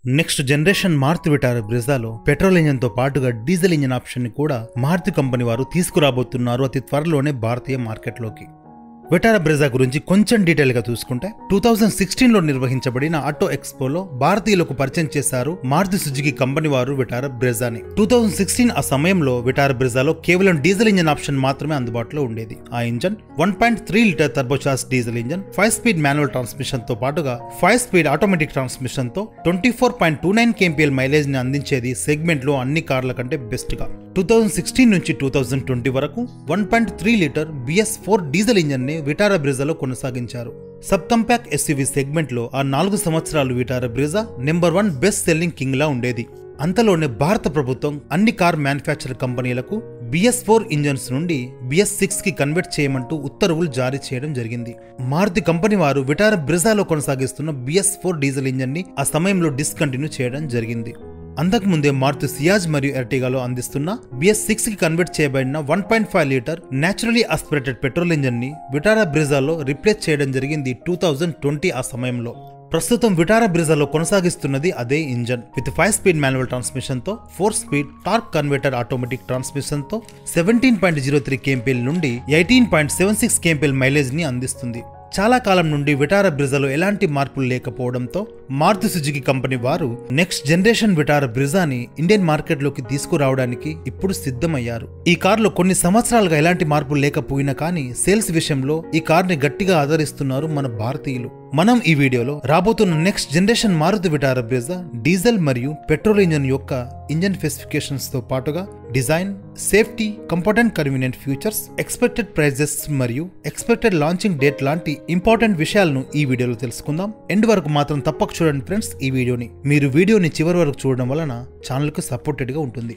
next generation Maruti Vitara బ్రెజాలో petrol engine తో పాటుగా డీజిల్ ఇంజన్ ఆప్షన్ ని కూడా మారుతి కంపెనీ వారు తీసుకురాబోతున్నారు అతి త్వరలోనే భారతీయ మార్కెట్లోకి విటారా బ్రెజా గురించి కొంచెం డీటెయిల్ గా చూసుకుంటే టూ థౌజండ్ సిక్స్టీన్ లో నిర్వహించబడిన ఆటో ఎక్స్పోలో భారతీయులకు పరిచయం చేశారు మారుతి సుజుకి కంపెనీ వారు విటారా బ్రెజాని టూ థౌజండ్ సిక్స్టీన్ ఆ సమయంలో విటారా బ్రెజాలో కేవలం డీజిల్ ఇంజన్ ఆప్షన్ మాత్రమే అందుబాటులో ఉండేది ఆ engine one point three litre turbocharge diesel engine five speed manual transmission తో పాటుగా ఫైవ్ స్పీడ్ ఆటోమేటిక్ ట్రాన్స్మిషన్ తో twenty four point two nine kmpl mileage ని అందించేది సెగ్మెంట్ లో అన్ని కార్ల కంటే బెస్ట్ గా టూ థౌజండ్ సిక్స్టీన్ నుంచి టూ థౌజండ్ ట్వంటీ వరకు one point three litre BS four diesel engine ని విటారా బ్రిజాలో కొనసాగించారు సబ్ కంపాక్ట్ ఎస్యూవీ సెగ్మెంట్ లో ఆ నాలుగు సంవత్సరాలు Vitara Brezza number one best selling king లా ఉండేది అంతలోనే భారత ప్రభుత్వం అన్ని కార్ మ్యానుఫ్యాక్చర్ కంపెనీలకు బిఎస్ ఫోర్ ఇంజన్స్ నుండి బిఎస్ సిక్స్ కి కన్వర్ట్ చేయమంటూ ఉత్తర్వులు జారీ చేయడం జరిగింది మారుతి కంపెనీ వారు విటారా బ్రిజాలో కొనసాగిస్తున్న బిఎస్ ఫోర్ డీజిల్ ఇంజన్ ని ఆ సమయంలో డిస్కంటిన్యూ చేయడం జరిగింది అంతకుముందే మారుతి సియాజ్ మరియు ఎర్టిగాలో అందిస్తున్న బిఎస్ సిక్స్ కి కన్వర్ట్ చేయబడిన one point five litre naturally aspirated petrol engine ని విటారా బ్రిజాలో రిప్లేస్ చేయడం జరిగింది టూ థౌజండ్ ట్వంటీ ఆ సమయంలో ప్రస్తుతం విటారా బ్రిజాలో కొనసాగిస్తున్నది అదే engine with five speed manual transmission తో four speed torque converter automatic transmission తో seventeen point zero three kmpl నుండి eighteen point seven six kmpl mileage ని అందిస్తుంది చాలా కాలం నుండి విటారా బ్రిజాలో ఎలాంటి మార్పులు లేకపోవడంతో మారుతి సుజుకి కంపెనీ వారు నెక్స్ట్ జనరేషన్ విటారా బ్రిజాని ఇండియన్ మార్కెట్లోకి తీసుకురావడానికి ఇప్పుడు సిద్ధమయ్యారు ఈ కార్లో కొన్ని సంవత్సరాలుగా ఎలాంటి మార్పులు లేకపోయినా కానీ సేల్స్ విషయంలో ఈ కార్ని గట్టిగా ఆదరిస్తున్నారు మన భారతీయులు మనం ఈ వీడియోలో రాబోతున్న next generation Maruti Vitara Brezza diesel మరియు పెట్రోల్ ఇంజన్ యొక్క ఇంజన్ స్పెసిఫికేషన్స్ తో పాటుగా design safety comfort and convenient features expected prices మరియు ఎక్స్పెక్టెడ్ లాంచింగ్ డేట్ లాంటి ఇంపార్టెంట్ విషయాలను ఈ వీడియోలో తెలుసుకుందాం ఎండ్ వరకు మాత్రం తప్పక చూడండి ఫ్రెండ్స్ ఈ వీడియోని మీరు వీడియోని చివరి వరకు చూడడం వలన ఛానల్కు సపోర్టెడ్ గా ఉంటుంది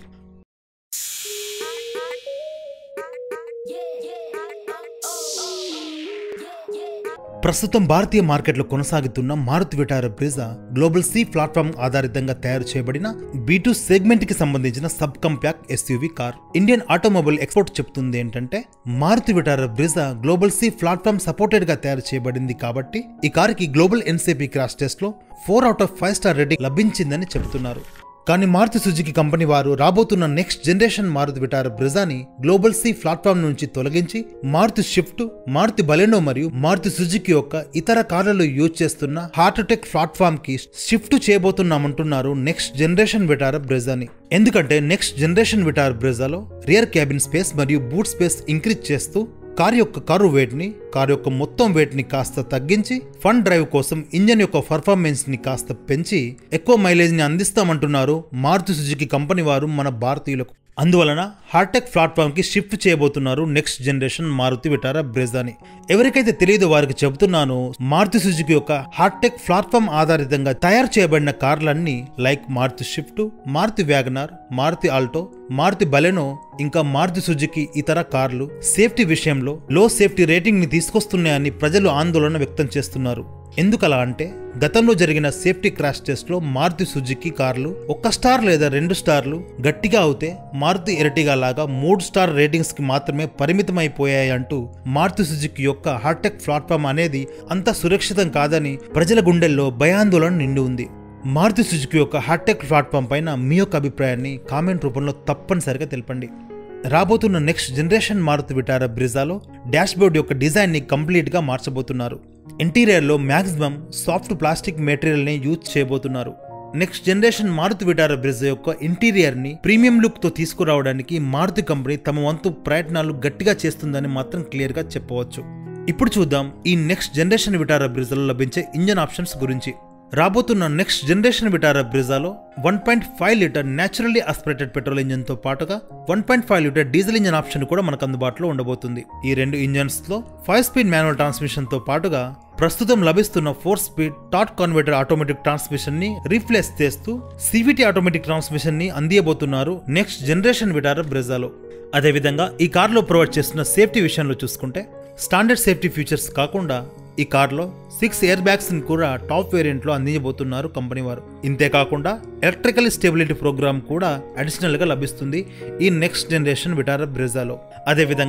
ప్రస్తుతం భారతీయ మార్కెట్లో కొనసాగుతున్న Maruti Vitara Brezza global C platform ఆధారితంగా తయారు చేయబడిన బీ టూ సెగ్మెంట్ కి సంబంధించిన sub compact SUV car Indian automobile expert చెప్తుంది ఏంటంటే Maruti Vitara Brezza global C platform supported గా తయారు చేయబడింది కాబట్టి ఈ కార్ కి గ్లోబల్ ఎన్సీపీ క్రాష్ టెస్ట్ లో four out of five star rating లభించిందని చెబుతున్నారు కానీ మారుతి సుజుకి కంపెనీ వారు రాబోతున్న నెక్స్ట్ జనరేషన్ మారుతి విటారా బ్రిజాని గ్లోబల్ సి ప్లాట్ఫామ్ నుంచి తొలగించి మారుతి షిఫ్ట్ మారుతి బలెనో మరియు మారుతి సుజుకి యొక్క ఇతర కార్లలో యూజ్ చేస్తున్న హార్టెక్ ప్లాట్ఫామ్ కి షిఫ్ట్ చేయబోతున్నామంటున్నారు నెక్స్ట్ జనరేషన్ విటారా బ్రెజాని ఎందుకంటే నెక్స్ట్ జనరేషన్ విటారా బ్రెజాలో రియర్ క్యాబిన్ స్పేస్ మరియు బూట్ స్పేస్ ఇంక్రీజ్ చేస్తూ కార్ యొక్క కరు వెయిట్ ని కార్ యొక్క మొత్తం వెయిట్ ని కాస్త తగ్గించి ఫన్ డ్రైవ్ కోసం ఇంజన్ యొక్క పర్ఫార్మెన్స్ ని కాస్త పెంచి ఎక్కువ మైలేజ్ ని అందిస్తామంటున్నారు మారుతి సుజుకి కంపెనీ వారు మన భారతీయులకు అందువలన హార్టెక్ ప్లాట్ఫామ్ కి షిఫ్ట్ చేయబోతున్నారు నెక్స్ట్ జనరేషన్ మారుతి విటారా బ్రెజాని ఎవరికైతే తెలియదో వారికి చెబుతున్నాను మారుతి సుజుకి యొక్క హార్టెక్ ప్లాట్ఫామ్ ఆధారితంగా తయారు చేయబడిన కార్లన్నీ like Maruti Swift Maruti WagonR Maruti Alto Maruti Baleno ఇంకా మారుతి సుజుకి ఇతర కార్లు సేఫ్టీ విషయంలో లో సేఫ్టీ రేటింగ్ ని తీసుకొస్తున్నాయని ప్రజలు ఆందోళన వ్యక్తం చేస్తున్నారు ఎందుకలా అంటే గతంలో జరిగిన సేఫ్టీ క్రాష్ టెస్ట్ లో మారుతి సుజుకి కార్లు ఒక్క స్టార్ లేదా రెండు స్టార్లు గట్టిగా అవుతే మారుతి ఎరటిగా లాగా మూడు స్టార్ రేటింగ్స్ కి మాత్రమే పరిమితమైపోయాయి అంటూ మారుతి సుజుకి యొక్క హార్టెక్ ప్లాట్ఫామ్ అనేది అంత సురక్షితం కాదని ప్రజల గుండెల్లో భయాందోళన నిండి ఉంది మారుతి సుజుకి యొక్క హార్టెక్ ప్లాట్ఫామ్ పైన మీ యొక్క అభిప్రాయాన్ని కామెంట్ రూపంలో తప్పనిసరిగా తెలపండి రాబోతున్న నెక్స్ట్ జనరేషన్ మారుతి విటారా బ్రిజాలో డాష్బోర్డ్ యొక్క డిజైన్ ని కంప్లీట్ గా మార్చబోతున్నారు ఇంటీరియర్ లో మాక్సిమం సాఫ్ట్ ప్లాస్టిక్ మెటీరియల్ ని యూజ్ చేయబోతున్నారు next generation Maruti Vitara Brezza యొక్క ఇంటీరియర్ ని ప్రీమియం లుక్ తో తీసుకురావడానికి మారుతి కంపెనీ తమ వంతు ప్రయత్నాలు గట్టిగా చేస్తుందని మాత్రం క్లియర్ గా చెప్పవచ్చు ఇప్పుడు చూద్దాం ఈ నెక్స్ట్ జనరేషన్ విటారా బ్రిజాలో లభించే ఇంజన్ ఆప్షన్స్ గురించి రాబోతున్న నెక్స్ట్ జనరేషన్ విటారా బ్రిజాలో one point five litre naturally aspirated petrol engine తో పాటుగా one point five litre diesel engine option కూడా మనకు అందుబాటులో ఉండబోతుంది ఈ రెండు ఇంజన్స్ లో ఫైవ్ స్పీడ్ మాన్యువల్ ట్రాన్స్మిషన్ తో పాటుగా ప్రస్తుతం లభిస్తున్న ఫోర్ స్పీడ్ టాట్ కన్వర్టర్ ఆటోమేటిక్ ట్రాన్స్మిషన్ ని రీప్లేస్ చేస్తూ సివిటి ఆటోమేటిక్ ట్రాన్స్మిషన్ ని అందియబోతున్నారు నెక్స్ట్ జనరేషన్ విటారా బ్రెజాలో అదేవిధంగా ఈ కార్లో ప్రొవైడ్ చేస్తున్న సేఫ్టీ విషయంలో చూసుకుంటే స్టాండర్డ్ సేఫ్టీ ఫీచర్స్ కాకుండా ఈ కార్లో సిక్స్ ఎయిర్ బ్యాగ్స్ ని కూడా టాప్ వేరియంట్ లో అందించబోతున్నారు కంపెనీ వారు ఇంతే కాకుండా ఎలక్ట్రికల్ స్టెబిలిటీ ప్రోగ్రామ్ కూడా అడిషనల్ గా లభిస్తుంది ఈ నెక్స్ట్ జనరేషన్ విటారా బ్రెజాలో అదేవిధంగా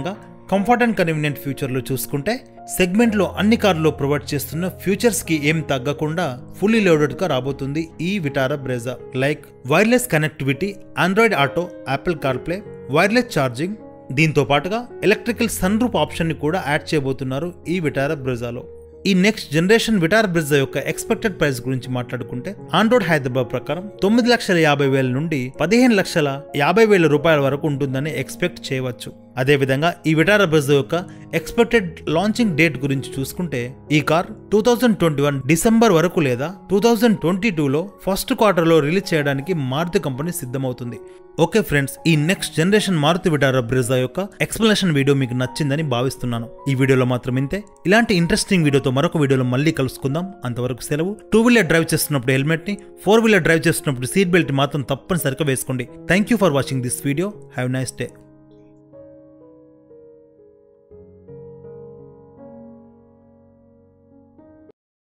కంఫర్ట్ అండ్ కన్వీనియంట్ ఫ్యూచర్లో చూసుకుంటే సెగ్మెంట్లో అన్ని కార్లలో ప్రొవైడ్ చేస్తున్న ఫ్యూచర్స్ కి ఏం తగ్గకుండా ఫుల్లీ లోడెడ్ గా రాబోతుంది ఈ Vitara Brezza like wireless connectivity Android Auto Apple CarPlay wireless charging దీంతో పాటుగా ఎలక్ట్రికల్ సన్ రూప్ ఆప్షన్ ని కూడా యాడ్ చేయబోతున్నారు ఈ విటారా బ్రెజాలో ఈ నెక్స్ట్ జనరేషన్ విటార్ బ్రిడ్జ్ యొక్క ఎక్స్పెక్టెడ్ ప్రైస్ గురించి మాట్లాడుకుంటే ఆండ్రోడ్ హైదరాబాద్ ప్రకారం తొమ్మిది లక్షల యాభై వేల నుండి పదిహేను లక్షల యాభై వేల రూపాయల వరకు ఉంటుందని ఎక్స్పెక్ట్ చేయవచ్చు అదేవిధంగా ఈ విటారా బ్రిడ్జ్ యొక్క ఎక్స్పెక్టెడ్ లాంచింగ్ డేట్ గురించి చూసుకుంటే ఈ car two thousand twenty one December వరకు లేదా టూ థౌజండ్ ట్వంటీ టూలో ఫస్ట్ క్వార్టర్లో రిలీజ్ చేయడానికి మారుతి కంపెనీ సిద్ధమవుతుంది ఓకే ఫ్రెండ్స్ ఈ next generation Maruti Vitara Brezza యొక్క ఎక్స్ప్లెనేషన్ వీడియో మీకు నచ్చిందని భావిస్తున్నాను ఈ వీడియోలో మాత్రం ఇంతే ఇలాంటి ఇంట్రెస్టింగ్ వీడియోతో మరొక వీడియోలో మళ్ళీ కలుసుకుందాం అంతవరకు సెలవు టూ వీలర్ డ్రైవ్ చేస్తున్నప్పుడు హెల్మెట్ ని ఫోర్ వీలర్ డ్రైవ్ చేస్తున్నప్పుడు సీట్ బెల్ట్ మాత్రం తప్పనిసరిగా వేసుకోండి thank you for watching this video have nice day